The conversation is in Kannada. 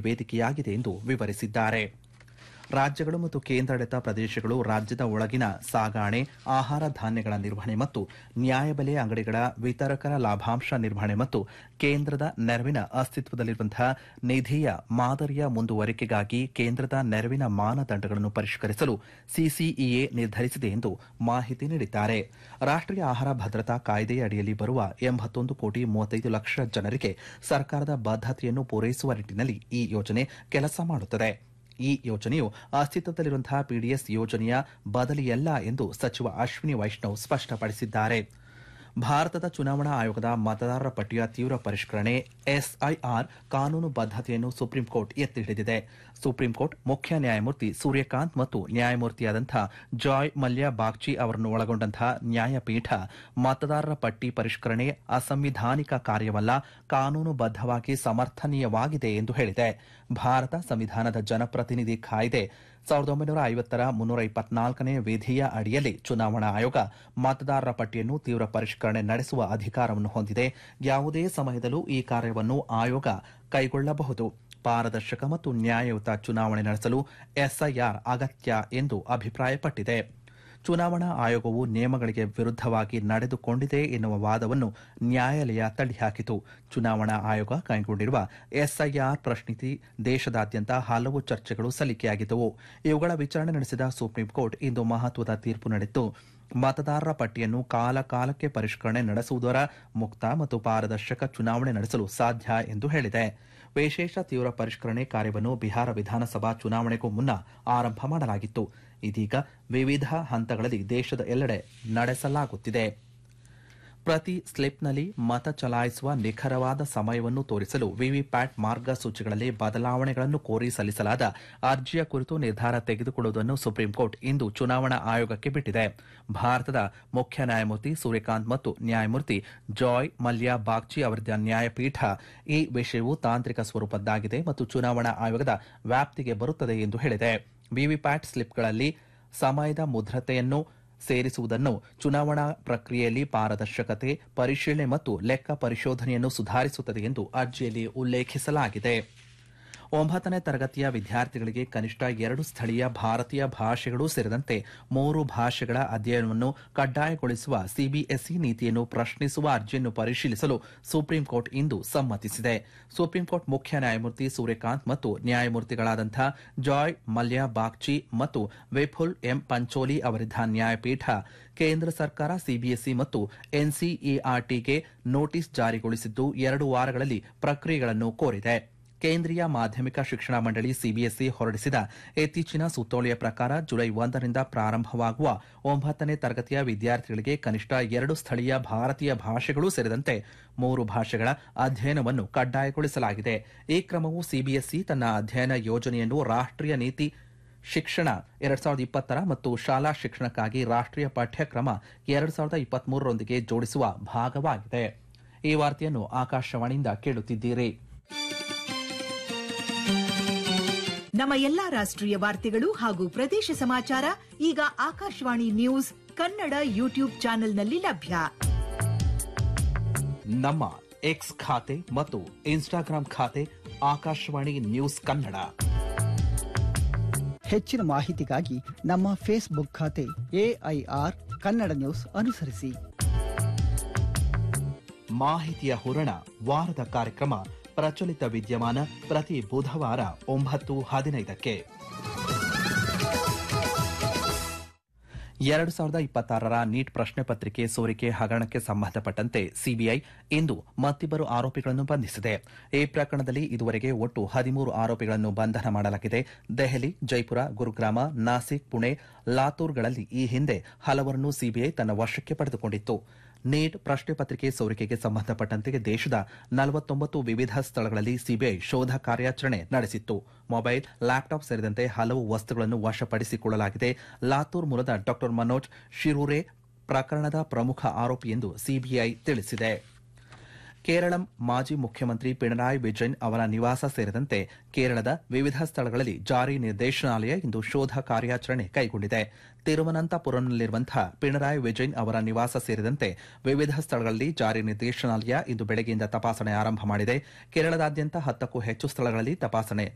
ವೇದಿಕೆಯಾಗಿದೆ ಎಂದು ವಿವರಿಸಿದ್ದಾರೆ ರಾಜ್ಯಗಳು ಮತ್ತು ಕೇಂದ್ರಾಡಳಿತ ಪ್ರದೇಶಗಳು ರಾಜ್ಯದ ಒಳಗಿನ ಸಾಗಾಣೆ ಆಹಾರ ಧಾನ್ಯಗಳ ನಿರ್ವಹಣೆ ಮತ್ತು ನ್ಯಾಯಬೆಲೆ ಅಂಗಡಿಗಳ ವಿತರಕರ ಲಾಭಾಂಶ ನಿರ್ವಹಣೆ ಮತ್ತು ಕೇಂದ್ರದ ನೆರವಿನ ಅಸ್ತಿತ್ವದಲ್ಲಿರುವಂತಹ ನಿಧಿಯ ಮಾದರಿಯ ಮುಂದುವರಿಕೆಗಾಗಿ ಕೇಂದ್ರದ ನೆರವಿನ ಮಾನದಂಡಗಳನ್ನು ಪರಿಷ್ಕರಿಸಲು ಸಿಸಿಇಎ ನಿರ್ಧರಿಸಿದೆ ಎಂದು ಮಾಹಿತಿ ನೀಡಿದ್ದಾರೆ ರಾಷ್ಟೀಯ ಆಹಾರ ಭದ್ರತಾ ಕಾಯ್ದೆಯ ಅಡಿಯಲ್ಲಿ ಬರುವ ಎಂಬತ್ತೊಂದು ಕೋಟಿ ಮೂವತ್ತೈದು ಲಕ್ಷ ಜನರಿಗೆ ಸರ್ಕಾರದ ಬದ್ಧತೆಯನ್ನು ಪೂರೈಸುವ ನಿಟ್ಟಿನಲ್ಲಿ ಈ ಯೋಜನೆ ಕೆಲಸ ಮಾಡುತ್ತದೆ ಈ ಯೋಜನೆಯು ಅಸ್ತಿತ್ವದಲ್ಲಿರುವಂತಹ ಪಿಡಿಎಸ್ ಯೋಜನೆಯ ಬದಲಿಯಲ್ಲ ಎಂದು ಸಚಿವ ಅಶ್ವಿನಿ ವೈಷ್ಣವ್ ಸ್ಪಷ್ಟಪಡಿಸಿದ್ದಾರೆ ಭಾರತದ ಚುನಾವಣಾ ಆಯೋಗದ ಮತದಾರರ ಪಟ್ಟಿಯ ತೀವ್ರ ಪರಿಷ್ಕರಣೆ ಎಸ್ಐಆರ್ ಕಾನೂನು ಬದ್ಧತೆಯನ್ನು ಸುಪ್ರೀಂಕೋರ್ಟ್ ಎತ್ತಿ ಹಿಡಿದಿದೆ ಸುಪ್ರೀಂಕೋರ್ಟ್ ಮುಖ್ಯ ನ್ಯಾಯಮೂರ್ತಿ ಸೂರ್ಯಕಾಂತ್ ಮತ್ತು ನ್ಯಾಯಮೂರ್ತಿಯಾದಂತಹ ಜಾಯ್ ಮಲ್ಯ ಬಾಗ್ಚಿ ಅವರನ್ನು ಒಳಗೊಂಡಂತಹ ನ್ಯಾಯಪೀಠ ಮತದಾರರ ಪಟ್ಟಿ ಪರಿಷ್ಕರಣೆ ಅಸಂವಿಧಾನಿಕ ಕಾರ್ಯವಲ್ಲ ಕಾನೂನುಬದ್ಧವಾಗಿ ಸಮರ್ಥನೀಯವಾಗಿದೆ ಎಂದು ಹೇಳಿದೆ ಭಾರತ ಸಂವಿಧಾನದ ಜನಪ್ರತಿನಿಧಿ ಕಾಯ್ದೆ ಸಾವಿರದ ಒಂಬೈನೂರ ಐವತ್ತರ ಮುನ್ನೂರ ಇಪ್ಪತ್ನಾಲ್ಕನೇ ವಿಧಿಯ ಅಡಿಯಲ್ಲಿ ಚುನಾವಣಾ ಆಯೋಗ ಮತದಾರರ ಪಟ್ಟಿಯನ್ನು ತೀವ್ರ ಪರಿಷ್ಕರಣೆ ನಡೆಸುವ ಅಧಿಕಾರವನ್ನು ಹೊಂದಿದೆ ಯಾವುದೇ ಸಮಯದಲ್ಲೂ ಈ ಕಾರ್ಯವನ್ನು ಆಯೋಗ ಕೈಗೊಳ್ಳಬಹುದು ಪಾರದರ್ಶಕ ಮತ್ತು ನ್ಯಾಯಯುತ ಚುನಾವಣೆ ನಡೆಸಲು ಎಸ್ಐಆರ್ ಅಗತ್ಯ ಎಂದು ಅಭಿಪ್ರಾಯಪಟ್ಟಿದೆ ಚುನಾವಣಾ ಆಯೋಗವು ನಿಯಮಗಳಿಗೆ ವಿರುದ್ಧವಾಗಿ ನಡೆದುಕೊಂಡಿದೆ ಎನ್ನುವ ವಾದವನ್ನು ನ್ಯಾಯಾಲಯ ತಳ್ಳಿಹಾಕಿತು ಚುನಾವಣಾ ಆಯೋಗ ಕೈಗೊಂಡಿರುವ ಎಸ್ಐಆರ್ ಪ್ರಶ್ನಿಸಿ ದೇಶದಾದ್ಯಂತ ಹಲವು ಚರ್ಚೆಗಳು ಸಲ್ಲಿಕೆಯಾಗಿದ್ದವು ಇವುಗಳ ವಿಚಾರಣೆ ನಡೆಸಿದ ಸುಪ್ರೀಂ ಕೋರ್ಟ್ ಇಂದು ಮಹತ್ವದ ತೀರ್ಪು ನೀಡಿತ್ತು ಮತದಾರರ ಪಟ್ಟಿಯನ್ನು ಕಾಲ ಕಾಲಕ್ಕೆ ಪರಿಷ್ಕರಣೆ ನಡೆಸುವುದರ ಮುಕ್ತ ಮತ್ತು ಪಾರದರ್ಶಕ ಚುನಾವಣೆ ನಡೆಸಲು ಸಾಧ್ಯ ಎಂದು ಹೇಳಿದೆ ವಿಶೇಷ ತೀವ್ರ ಪರಿಷ್ಕರಣೆ ಕಾರ್ಯವನ್ನು ಬಿಹಾರ ವಿಧಾನಸಭಾ ಚುನಾವಣೆಗೂ ಮುನ್ನ ಆರಂಭ ಮಾಡಲಾಗಿತ್ತು ಇದೀಗ ವಿವಿಧ ಹಂತಗಳಲ್ಲಿ ದೇಶದ ಎಲ್ಲೆಡೆ ನಡೆಸಲಾಗುತ್ತಿದೆ ಪ್ರತಿ ಸ್ಲಿಪ್ನಲ್ಲಿ ಮತ ಚಲಾಯಿಸುವ ನಿಖರವಾದ ಸಮಯವನ್ನು ತೋರಿಸಲು ವಿವಿಪ್ಯಾಟ್ ಮಾರ್ಗಸೂಚಿಗಳಲ್ಲಿ ಬದಲಾವಣೆಗಳನ್ನು ಕೋರಿ ಸಲ್ಲಿಸಲಾದ ಅರ್ಜಿಯ ಕುರಿತು ನಿರ್ಧಾರ ತೆಗೆದುಕೊಳ್ಳುವುದನ್ನು ಸುಪ್ರೀಂಕೋರ್ಟ್ ಇಂದು ಚುನಾವಣಾ ಆಯೋಗಕ್ಕೆ ಬಿಟ್ಟಿದೆ ಭಾರತದ ಮುಖ್ಯ ನ್ಯಾಯಮೂರ್ತಿ ಸೂರ್ಯಕಾಂತ್ ಮತ್ತು ನ್ಯಾಯಮೂರ್ತಿ ಜಾಯ್ ಮಲ್ಯ ಬಾಗ್ಚಿ ಅವರಿದ್ದ ನ್ಯಾಯಪೀಠ ಈ ವಿಷಯವು ತಾಂತ್ರಿಕ ಸ್ವರೂಪದ್ದಾಗಿದೆ ಮತ್ತು ಚುನಾವಣಾ ಆಯೋಗದ ವ್ಯಾಪ್ತಿಗೆ ಬರುತ್ತದೆ ಎಂದು ಹೇಳಿದೆ ವಿವಿಪ್ಯಾಟ್ ಸ್ಲಿಪ್ಗಳಲ್ಲಿ ಸಮಯದ ಮುದ್ರತೆಯನ್ನು ಸೇರಿಸುವುದನ್ನು ಚುನಾವಣಾ ಪ್ರಕ್ರಿಯೆಯಲ್ಲಿ ಪಾರದರ್ಶಕತೆ ಪರಿಶೀಲನೆ ಮತ್ತು ಲೆಕ್ಕ ಪರಿಶೋಧನೆಯನ್ನು ಸುಧಾರಿಸುತ್ತದೆ ಎಂದು ಅರ್ಜಿಯಲ್ಲಿ ಉಲ್ಲೇಖಿಸಲಾಗಿದೆ ಒಂಬತ್ತನೇ ತರಗತಿಯ ವಿದ್ಯಾರ್ಥಿಗಳಿಗೆ ಕನಿಷ್ಠ ಎರಡು ಸ್ಥಳೀಯ ಭಾರತೀಯ ಭಾಷೆಗಳು ಸೇರಿದಂತೆ ಮೂರು ಭಾಷೆಗಳ ಅಧ್ಯಯನವನ್ನು ಕಡ್ಡಾಯಗೊಳಿಸುವ ಸಿಬಿಎಸ್ಇ ನೀತಿಯನ್ನು ಪ್ರಶ್ನಿಸುವ ಅರ್ಜಿಯನ್ನು ಪರಿಶೀಲಿಸಲು ಸುಪ್ರೀಂಕೋರ್ಟ್ ಇಂದು ಸಮ್ಮತಿಸಿದೆ ಸುಪ್ರೀಂಕೋರ್ಟ್ ಮುಖ್ಯ ನ್ಯಾಯಮೂರ್ತಿ ಸೂರ್ಯಕಾಂತ್ ಮತ್ತು ನ್ಯಾಯಮೂರ್ತಿಗಳಾದಂಥ ಜಾಯ್ ಮಲ್ಯ ಬಾಗ್ಚಿ ಮತ್ತು ವಿಪುಲ್ ಎಂ ಪಂಚೋಲಿ ಅವರಿದ್ದ ನ್ಯಾಯಪೀಠ ಕೇಂದ್ರ ಸರ್ಕಾರ ಸಿಬಿಎಸ್ಇ ಮತ್ತು ಎನ್ಸಿಇಆರ್ಟಿಗೆ ನೋಟಿಸ್ ಜಾರಿಗೊಳಿಸಿದ್ದು ಎರಡು ವಾರಗಳಲ್ಲಿ ಪ್ರಕ್ರಿಯೆಗಳನ್ನು ಕೋರಿದೆ ಕೇಂದ್ರೀಯ ಮಾಧ್ಯಮಿಕ ಶಿಕ್ಷಣ ಮಂಡಳಿ ಸಿಬಿಎಸ್ಇ ಹೊರಡಿಸಿದ ಇತ್ತೀಚಿನ ಸುತ್ತೋಲೆಯ ಪ್ರಕಾರ ಜುಲೈ ಒಂದರಿಂದ ಪ್ರಾರಂಭವಾಗುವ ಒಂಬತ್ತನೇ ತರಗತಿಯ ವಿದ್ಯಾರ್ಥಿಗಳಿಗೆ ಕನಿಷ್ಠ ಎರಡು ಸ್ಥಳೀಯ ಭಾರತೀಯ ಭಾಷೆಗಳು ಸೇರಿದಂತೆ ಮೂರು ಭಾಷೆಗಳ ಅಧ್ಯಯನವನ್ನು ಕಡ್ಡಾಯಗೊಳಿಸಲಾಗಿದೆ ಈ ಕ್ರಮವು ಸಿಬಿಎಸ್ಇ ತನ್ನ ಅಧ್ಯಯನ ಯೋಜನೆಯನ್ನು ರಾಷ್ಟೀಯ ನೀತಿ ಶಿಕ್ಷಣ ಎರಡ್ ಸಾವಿರದ ಇಪ್ಪತ್ತರ ಮತ್ತು ಶಾಲಾ ಶಿಕ್ಷಣಕ್ಕಾಗಿ ರಾಷ್ಟೀಯ ಪಠ್ಯಕ್ರಮ ಎರಡ್ ಸಾವಿರದ ಇಪ್ಪತ್ಮೂರರೊಂದಿಗೆ ಜೋಡಿಸುವ ಭಾಗವಾಗಿದೆ ಈ ವಾರ್ತೆಯನ್ನು ಆಕಾಶವಾಣಿಯಿಂದ ಕೇಳುತ್ತಿದ್ದೀರಿ ನಮ್ಮ ಎಲ್ಲಾ ರಾಷ್ಟ್ರೀಯ ವಾರ್ತೆಗಳು ಹಾಗೂ ಪ್ರದೇಶ ಸಮಾಚಾರ ಈಗ ಆಕಾಶವಾಣಿ ನ್ಯೂಸ್ ಕನ್ನಡ ಯೂಟ್ಯೂಬ್ ಚಾನೆಲ್ನಲ್ಲಿ ಲಭ್ಯ ನಮ್ಮ ಎಕ್ಸ್ ಖಾತೆ ಮತ್ತು ಇನ್ಸ್ಟಾಗ್ರಾಂ ಖಾತೆ ಆಕಾಶವಾಣಿ ನ್ಯೂಸ್ ಕನ್ನಡ ಹೆಚ್ಚಿನ ಮಾಹಿತಿಗಾಗಿ ನಮ್ಮ ಫೇಸ್ಬುಕ್ ಖಾತೆ ಎಐಆರ್ ಕನ್ನಡ ನ್ಯೂಸ್ ಅನುಸರಿಸಿ ಮಾಹಿತಿಯ ಹೂರಣ ವಾರದ ಕಾರ್ಯಕ್ರಮ ಪ್ರಚಲಿತ ವಿದ್ಯಮಾನ ಪ್ರತಿ ಬುಧವಾರ ಒಂಬತ್ತು ಹದಿನೈದಕ್ಕೆ ಎರಡು ಸಾವಿರದ ಇಪ್ಪತ್ತಾರರ ನೀಟ್ ಪ್ರಶ್ನೆ ಪತ್ರಿಕೆ ಸೋರಿಕೆ ಹಗರಣಕ್ಕೆ ಸಂಬಂಧಪಟ್ಟಂತೆ ಸಿಬಿಐ ಇಂದು ಮತ್ತಿಬ್ಬರು ಆರೋಪಿಗಳನ್ನು ಬಂಧಿಸಿದೆ ಈ ಪ್ರಕರಣದಲ್ಲಿ ಇದುವರೆಗೆ ಒಟ್ಟು ಹದಿಮೂರು ಆರೋಪಿಗಳನ್ನು ಬಂಧನ ಮಾಡಲಾಗಿದೆ ದೆಹಲಿ ಜೈಪುರ ಗುರುಗ್ರಾಮ ನಾಸಿಕ್ ಪುಣೆ ಲಾತೂರ್ಗಳಲ್ಲಿ ಈ ಹಿಂದೆ ಹಲವರನ್ನು ಸಿಬಿಐ ತನ್ನ ವಶಕ್ಕೆ ಪಡೆದುಕೊಂಡಿತ್ತು ನೀಟ್ ಪ್ರಶ್ನೆ ಪತ್ರಿಕೆ ಸೋರಿಕೆಗೆ ಸಂಬಂಧಪಟ್ಟಂತೆ ದೇಶದ ನಲವತ್ತೊಂಬತ್ತು ವಿವಿಧ ಸ್ಥಳಗಳಲ್ಲಿ ಸಿಬಿಐ ಶೋಧ ಕಾರ್ಯಾಚರಣೆ ನಡೆಸಿತ್ತು ಮೊಬೈಲ್ ಲ್ಯಾಪ್ಟಾಪ್ ಸೇರಿದಂತೆ ಹಲವು ವಸ್ತುಗಳನ್ನು ವಶಪಡಿಸಿಕೊಳ್ಳಲಾಗಿದೆ ಲಾತೂರ್ ಮೂಲದ ಡಾ ಮನೋಜ್ ಶಿರೂರೆ ಪ್ರಕರಣದ ಪ್ರಮುಖ ಆರೋಪಿ ಎಂದು ಸಿಬಿಐ ತಿಳಿಸಿದೆ ಕೇರಳಂ ಮಾಜಿ ಮುಖ್ಯಮಂತ್ರಿ ಪಿಣರಾಯಿ ವಿಜಯನ್ ಅವರ ನಿವಾಸ ಸೇರಿದಂತೆ ಕೇರಳದ ವಿವಿಧ ಸ್ಥಳಗಳಲ್ಲಿ ಜಾರಿ ನಿರ್ದೇಶನಾಲಯ ಇಂದು ಶೋಧ ಕಾರ್ಯಾಚರಣೆ ಕೈಗೊಂಡಿದೆ ತಿರುವನಂತಪುರಂನಲ್ಲಿರುವಂತಹ ಪಿಣರಾಯಿ ವಿಜಯನ್ ಅವರ ನಿವಾಸ ಸೇರಿದಂತೆ ವಿವಿಧ ಸ್ಥಳಗಳಲ್ಲಿ ಜಾರಿ ನಿರ್ದೇಶನಾಲಯ ಇಂದು ಬೆಳಗ್ಗೆಯಿಂದ ತಪಾಸಣೆ ಆರಂಭ ಮಾಡಿದೆ ಕೇರಳದಾದ್ಯಂತ ಹತ್ತಕ್ಕೂ ಹೆಚ್ಚು ಸ್ಥಳಗಳಲ್ಲಿ ತಪಾಸಣೆ